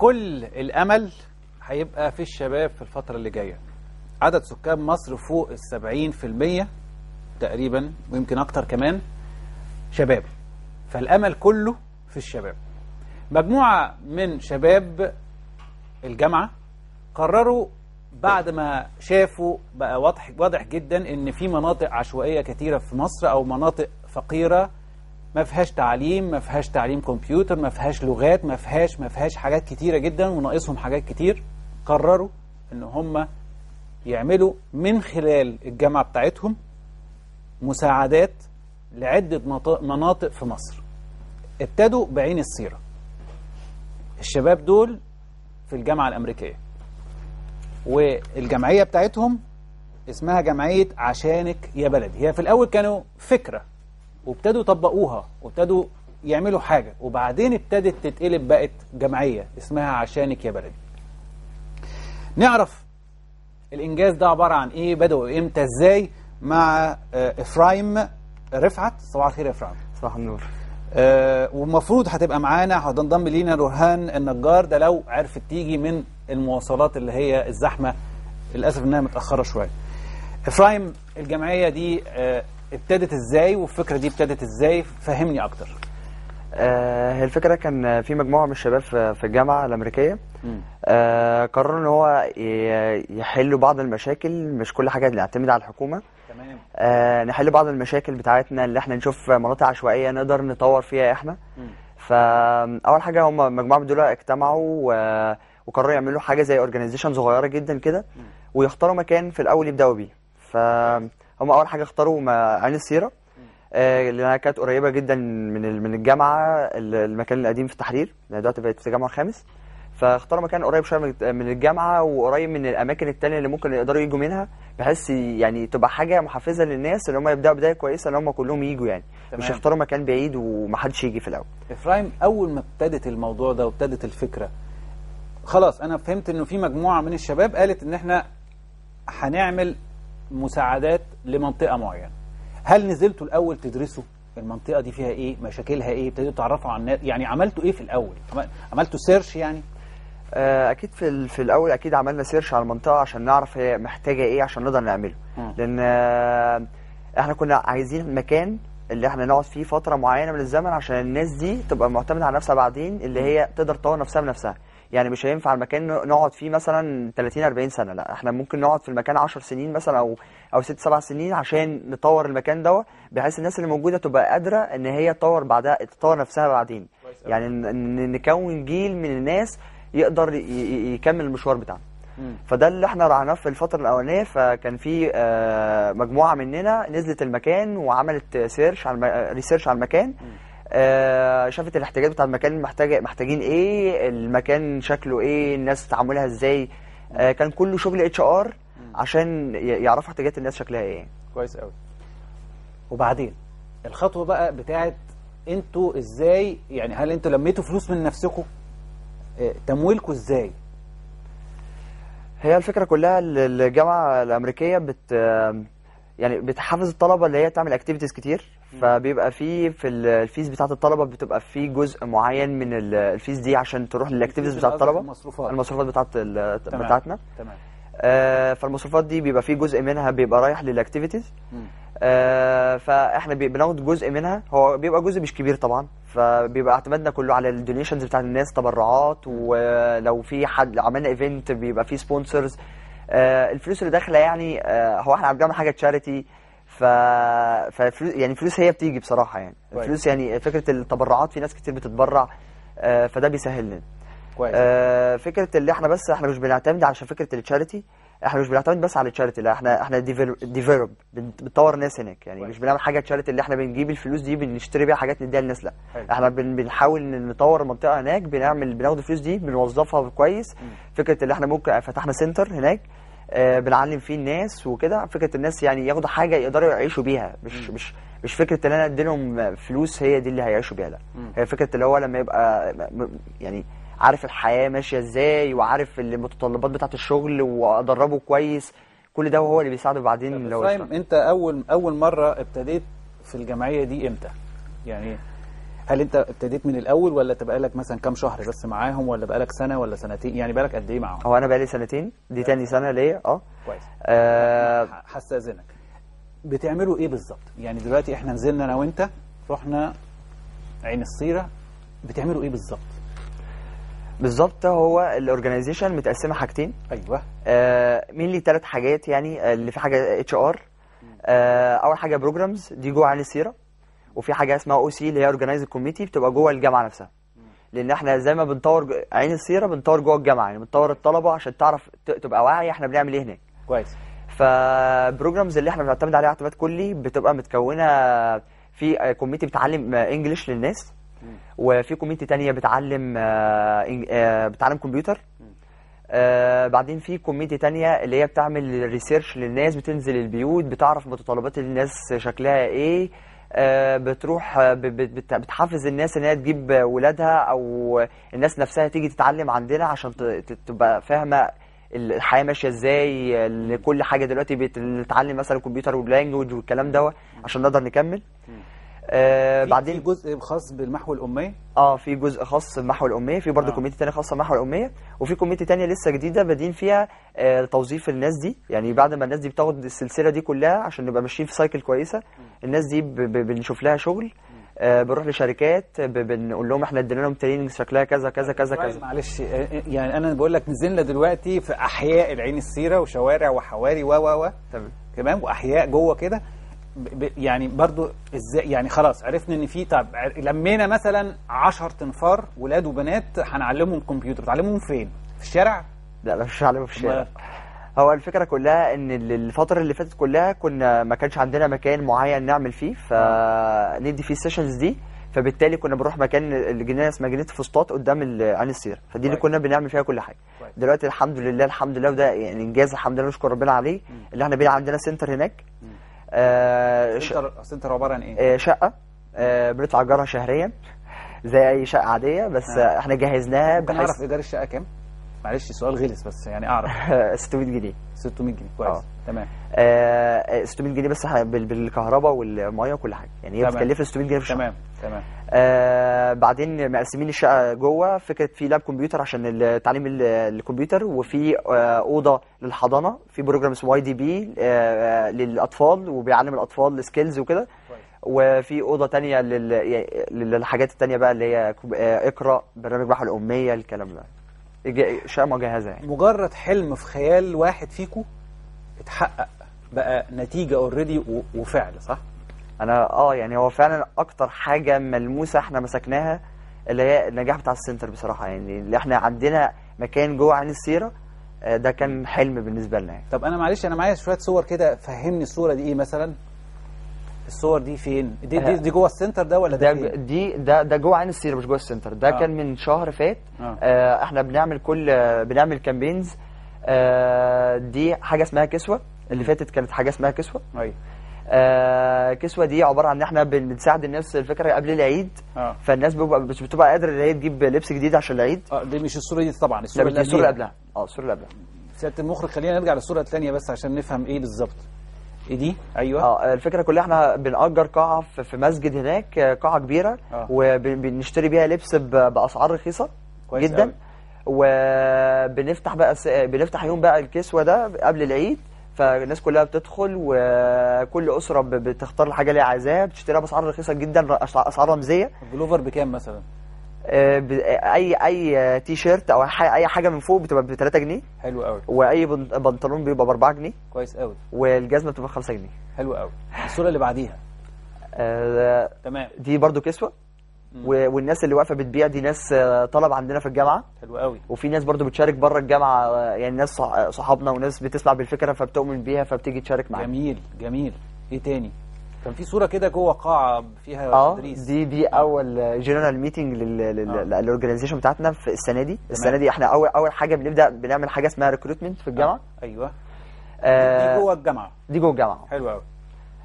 كل الامل هيبقى في الشباب في الفتره اللي جايه عدد سكان مصر فوق السبعين في المية تقريبا ويمكن اكتر كمان شباب فالامل كله في الشباب مجموعه من شباب الجامعه قرروا بعد ما شافوا بقى واضح واضح جدا ان في مناطق عشوائيه كتيره في مصر او مناطق فقيره ما فيهاش تعليم ما فيهاش تعليم كمبيوتر ما فيهاش لغات ما فيهاش ما فيهاش حاجات كتيره جدا وناقصهم حاجات كتير قرروا ان هم يعملوا من خلال الجامعه بتاعتهم مساعدات لعده مناطق- مناطق في مصر ابتدوا بعين السيره الشباب دول في الجامعه الامريكيه والجمعيه بتاعتهم اسمها جمعيه عشانك يا بلدي هي في الاول كانوا فكره وابتدوا يطبقوها وابتدوا يعملوا حاجه وبعدين ابتدت تتقلب بقت جمعيه اسمها عشانك يا بلدي نعرف الانجاز ده عباره عن ايه بداوا امتى ازاي مع آه، افرايم رفعت صباح الخير يا افرايم صباح النور آه، والمفروض هتبقى معانا هتنضم لينا نورهان النجار ده لو عرفت تيجي من المواصلات اللي هي الزحمه للاسف انها متاخره شويه. افرايم الجمعيه دي آه، ابتدت ازاي والفكره دي ابتدت ازاي فهمني اكتر. آه هي الفكره كان في مجموعه من الشباب في في الجامعه الامريكيه آه قرروا ان هو ي- يحلوا بعض المشاكل مش كل حاجه نعتمد على الحكومه تمام آه نحل بعض المشاكل بتاعتنا اللي احنا نشوف مناطق عشوائيه نقدر نطور فيها احنا فاول حاجه هم مجموعه من دول اجتمعوا و- وقرروا يعملوا حاجه زي اورجانيزيشن صغيره جدا كده ويختاروا مكان في الاول يبداوا بيه فهم اول حاجه اختاروا ما- عين السيره آه، لانها كانت قريبه جدا من ال- من الجامعه ال- المكان القديم في التحرير لأن دلوقتي بقت في التجمع الخامس فاختاروا مكان قريب شويه من- من الجامعه وقريب من الاماكن التانية اللي ممكن يقدروا يجوا منها بحيث يعني تبقى حاجه محفزه للناس ان هم يبداوا بدايه كويسه ان هم كلهم يجوا يعني مش تمام. يختاروا مكان بعيد ومحدش يجي في الاول افرايم اول ما ابتدت الموضوع ده وابتدت الفكره خلاص انا فهمت انه في مجموعه من الشباب قالت ان احنا هنعمل مساعدات لمنطقه معينه هل نزلتوا الاول تدرسوا المنطقه دي فيها ايه مشاكلها ايه ابتديتوا تعرفوا عن الناس يعني عملتوا ايه في الاول عمل- عملتوا سيرش يعني آه، اكيد في ال- في الاول اكيد عملنا سيرش على المنطقه عشان نعرف هي محتاجه ايه عشان نقدر نعمله مم. لان آه، احنا كنا عايزين مكان اللي احنا نقعد فيه فتره معينه من الزمن عشان الناس دي تبقى معتمده على نفسها بعدين اللي هي تقدر تطور نفسها بنفسها يعني مش هينفع المكان ن- نقعد فيه مثلا 30 40 سنه لا احنا ممكن نقعد في المكان 10 سنين مثلا او او 6 7 سنين عشان نطور المكان ده بحيث الناس اللي موجوده تبقى قادره ان هي تطور بعدها تطور نفسها بعدين يعني ن- ن- نكون جيل من الناس يقدر ي- ي- يكمل المشوار بتاعنا فده اللي احنا رعناه في الفتره الاولانيه فكان في آه، مجموعه مننا نزلت المكان وعملت سيرش على الم- ريسيرش على المكان آه، شافت الاحتياجات بتاع المكان محتاجه محتاجين ايه المكان شكله ايه الناس تعاملها ازاي آه، كان كله شغل اتش ار عشان ي- يعرفوا احتياجات الناس شكلها ايه كويس قوي وبعدين الخطوه بقى بتاعت انتوا ازاي يعني هل انتوا لميتوا فلوس من نفسكم آه، تمويلكم ازاي هي الفكره كلها ال- الجامعه الامريكيه بت يعني بتحفز الطلبه اللي هي تعمل اكتيفيتيز كتير فبيبقى في في ال- الفيس بتاعه الطلبه بتبقى في جزء معين من ال- الفيس دي عشان تروح للاكتيفيتيز بتاعه الطلبه المصروفات المصروفات بتاعه ال- تمام. بتاعتنا تمام آه، فالمصروفات دي بيبقى في جزء منها بيبقى رايح للاكتيفيتيز مم. آه، فاحنا بي- بناخد جزء منها هو بيبقى جزء مش كبير طبعا فبيبقى اعتمادنا كله على الدونيشنز بتاعت الناس تبرعات ولو في حد عملنا ايفنت بيبقى فيه سبونسرز الفلوس اللي داخله يعني آه، هو احنا بنعمل حاجه تشاريتي ف ففلوس يعني الفلوس هي بتيجي بصراحه يعني كويس. الفلوس يعني فكره التبرعات في ناس كتير بتتبرع آه، فده بيسهل لنا كويس آه، فكره اللي احنا بس احنا مش بنعتمد على فكره التشاريتي احنا مش بنعتمد بس على التشاريتي لا احنا احنا ديفلوب بنطور ناس هناك يعني كويس. مش بنعمل حاجه تشاريتي اللي احنا بنجيب الفلوس دي بنشتري بيها حاجات نديها للناس لا حلو. احنا بن بنحاول إن نطور المنطقه هناك بنعمل بناخد الفلوس دي بنوظفها كويس فكره اللي احنا ممكن فتحنا سنتر هناك آه، بنعلم فيه الناس وكده فكره الناس يعني ياخدوا حاجه يقدروا يعيشوا بيها مش مش مش فكره ان انا ادي لهم فلوس هي دي اللي هيعيشوا بيها لا مم. هي فكره اللي هو لما يبقى م- م- يعني عارف الحياه ماشيه ازاي وعارف المتطلبات بتاعه الشغل وادربه كويس كل ده هو اللي بيساعده بعدين لو ابراهيم اشتغل. انت اول اول مره ابتديت في الجمعيه دي امتى يعني هل انت ابتديت من الاول ولا تبقى لك مثلا كام شهر بس معاهم ولا بقى لك سنه ولا سنتين يعني بقى لك قد ايه معاهم هو انا بقالي سنتين دي تاني سنه ليا اه كويس آه، هستاذنك بتعملوا ايه بالظبط يعني دلوقتي احنا نزلنا انا وانت رحنا عين الصيره بتعملوا ايه بالظبط بالظبط هو الاورجنايزيشن متقسمه حاجتين ايوه آه، مين لي ثلاث حاجات يعني آه، اللي في حاجه اتش ار اول حاجه بروجرامز دي جوه عين السيره وفي حاجه اسمها او سي اللي هي اورجنايز كوميتي بتبقى جوه الجامعه نفسها لان احنا زي ما بنطور جو- عين السيره بنطور جوه الجامعه يعني بنطور الطلبه عشان تعرف ت- تبقى واعي احنا بنعمل ايه هناك كويس فبروجرامز اللي احنا بنعتمد عليها اعتماد كلي بتبقى متكونه في كوميتي بتعلم انجلش للناس وفي كوميتي تانية بتعلم آه، إنج- آه، بتعلم كمبيوتر آه بعدين في كوميتي تانية اللي هي بتعمل ريسيرش للناس بتنزل البيوت بتعرف متطلبات الناس شكلها ايه آه بتروح آه، ب- ب- بت- بتحفز الناس ان هي تجيب ولادها او الناس نفسها تيجي تتعلم عندنا عشان ت- ت- تبقى فاهمه الحياه ماشيه ازاي ال- كل حاجه دلوقتي بتتعلم مثلا كمبيوتر واللانجوج والكلام دوت عشان نقدر نكمل آه في- بعدين في جزء خاص بالمحو الاميه اه في جزء خاص بمحو الاميه في برضه آه. كوميتي تاني خاصه بمحو الاميه وفي كوميتي تانية لسه جديده بادين فيها آه توظيف الناس دي يعني بعد ما الناس دي بتاخد السلسله دي كلها عشان نبقى ماشيين في سايكل كويسه الناس دي ب- ب- بنشوف لها شغل آه بنروح لشركات ب- بنقول لهم احنا ادينا لهم تريننج شكلها كذا كذا كذا كذا معلش آه، يعني انا بقول لك نزلنا دلوقتي في احياء العين السيره وشوارع وحواري و و و تمام تمام واحياء جوه كده ب- ب- يعني برضو ازاي يعني خلاص عرفنا ان في طب ع- لمينا مثلا 10 تنفار ولاد وبنات هنعلمهم كمبيوتر بتعلمهم فين في الشارع لا لا مش عليهم في الشارع ما- هو الفكره كلها ان ال- الفتره اللي فاتت كلها كنا ما كانش عندنا مكان معين نعمل فيه فندي فيه السيشنز دي فبالتالي كنا بنروح مكان الجنينه اسمها جنينه فسطاط قدام ال- عين السيره فدي اللي كويس. كنا بنعمل فيها كل حاجه كويس. دلوقتي الحمد لله الحمد لله وده يعني انجاز الحمد لله نشكر ربنا عليه اللي احنا بقينا عندنا سنتر هناك آه ش- سنتر سنتر عباره عن ايه؟ آه، شقه آه، بندفع ايجارها شهريا زي اي شقه عاديه بس آه. آه، احنا جهزناها ممكن بحيث اعرف ايجار الشقه كام؟ معلش سؤال غلس بس يعني اعرف 600 جنيه 600 جنيه كويس آه. تمام آه، 600 جنيه بس ح- بال- بالكهرباء والميه وكل حاجه يعني هي تمام. بتكلفنا 600 جنيه في الشهر تمام تمام آه بعدين مقسمين الشقه جوه فكره في لاب كمبيوتر عشان ال- تعليم ال- الكمبيوتر وفي آه اوضه للحضانه في بروجرام اسمه واي دي بي للاطفال وبيعلم الاطفال سكيلز وكده كويس وفي اوضه تانية لل... يعني للحاجات التانية بقى اللي هي كوب- آه، اقرا برنامج بحث الاميه الكلام ده إج- شقه مجهزه يعني مجرد حلم في خيال واحد فيكم اتحقق بقى نتيجه اوريدي وفعل صح؟ انا اه يعني هو فعلا اكتر حاجه ملموسه احنا مسكناها اللي هي النجاح بتاع السنتر بصراحه يعني اللي احنا عندنا مكان جوه عين السيره آه، ده كان حلم بالنسبه لنا يعني طب انا معلش انا معايا شويه صور كده فهمني الصوره دي ايه مثلا الصور دي فين دي دي, دي جوه السنتر ده ولا ده, ده فين دي ده ده جوه عين السيره مش جوه السنتر ده آه. كان من شهر فات آه. آه احنا بنعمل كل آه، بنعمل كامبينز آه دي حاجه اسمها كسوه اللي فاتت كانت حاجه اسمها كسوه ايوه آه كسوه دي عباره عن ان احنا بن- بنساعد الناس الفكره قبل العيد اه فالناس بيبقى مش بتبقى قادره ان هي تجيب لبس جديد عشان العيد اه دي مش الصوره دي طبعا الصوره لا اللي الصوره اللي قبلها قبلها اه الصوره اللي قبلها سياده المخرج خلينا نرجع للصوره الثانيه بس عشان نفهم ايه بالظبط ايه دي ايوه اه الفكره كلها احنا بنأجر قاعه في في مسجد هناك آه، قاعه كبيره آه. وبنشتري بيها لبس ب- باسعار رخيصه كويس جدا أوي. وبنفتح بقى س- بنفتح يوم بقى الكسوه ده قبل العيد فالناس كلها بتدخل وكل اسره ب- بتختار الحاجه اللي هي عايزاها بتشتريها باسعار رخيصه جدا اسعار رمزيه البلوفر بكام مثلا آه، ب- اي اي تي شيرت او ح- اي حاجه من فوق بتبقى ب 3 جنيه حلو قوي واي بن- بنطلون بيبقى ب 4 جنيه كويس قوي والجزمه بتبقى 5 جنيه حلو قوي الصوره اللي بعديها آه، تمام دي برضو كسوه مم. و- والناس اللي واقفه بتبيع دي ناس آه، طلب عندنا في الجامعه حلو قوي وفي ناس برضو بتشارك بره الجامعه آه، يعني ناس صح- صحابنا وناس بتسمع بالفكره فبتؤمن بيها فبتيجي تشارك معانا جميل جميل ايه تاني كان في صوره كده جوه قاعه فيها اه تدريس دي دي اول جنرال ميتنج آه. للاورجنايزيشن بتاعتنا في السنه دي السنه تمام. دي احنا اول اول حاجه بنبدا بنعمل حاجه اسمها ريكروتمنت في الجامعه آه. ايوه آه دي جوه الجامعه دي جوه الجامعه حلو قوي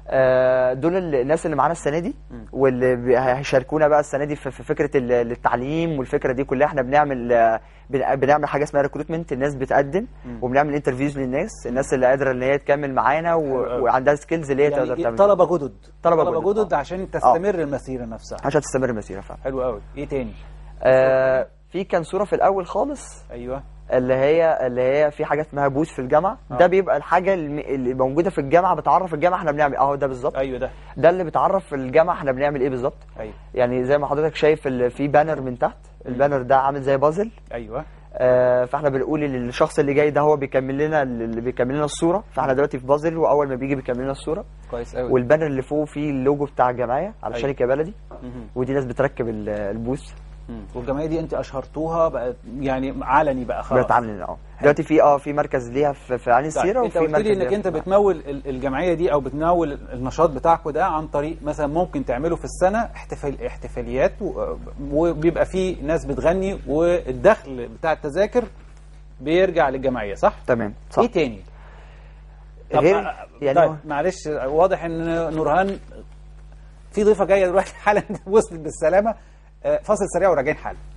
آه، دول ال- الناس اللي معانا السنه دي واللي بي- هيشاركونا بقى السنه دي في في فكره ال- التعليم والفكره دي كلها احنا بنعمل آه، بن- بنعمل حاجه اسمها ريكروتمنت الناس بتقدم وبنعمل انترفيوز للناس الناس اللي قادره ان هي تكمل معانا حلو و- أوي. وعندها سكيلز اللي هي تقدر يعني تعمل طلبه جدد طلبة طلبه جدد، جدد آه. عشان تستمر المسيره نفسها عشان تستمر المسيره فعلا حلو قوي ايه تاني آه، في كان صوره في الاول خالص ايوه اللي هي اللي هي في حاجه اسمها بوث في الجامعه آه. ده بيبقى الحاجه الم- اللي موجوده في الجامعه بتعرف الجامعه احنا بنعمل اهو ده بالظبط ايوه ده ده اللي بتعرف الجامعه احنا بنعمل ايه بالظبط ايوه يعني زي ما حضرتك شايف ال- في بانر من تحت البانر ده عامل زي بازل ايوه آه، فاحنا بنقول للشخص اللي جاي ده هو بيكمل لنا اللي بيكمل لنا الصوره فاحنا دلوقتي في بازل واول ما بيجي بيكمل لنا الصوره كويس قوي والبانر اللي فوق فيه اللوجو بتاع الجمعيه علشان أيوة. يا بلدي مهم. ودي ناس بتركب ال- البوث مم. والجمعيه دي انت اشهرتوها بقت يعني علني بقى خلاص بتعامل اه دلوقتي في اه في مركز ليها في, في عين طيب، السيره انت وفي قلت مركز لي انك ليها انت في- بتمول ال- الجمعيه دي او بتمول النشاط بتاعكم ده عن طريق مثلا ممكن تعملوا في السنه احتفال احتفاليات و- وبيبقى في ناس بتغني والدخل بتاع التذاكر بيرجع للجمعيه صح؟ تمام صح ايه تاني؟ طب غير آه، يعني طيب هو- معلش واضح ان نورهان في ضيفه جايه دلوقتي حالا وصلت بالسلامه آه، فاصل سريع وراجعين حالا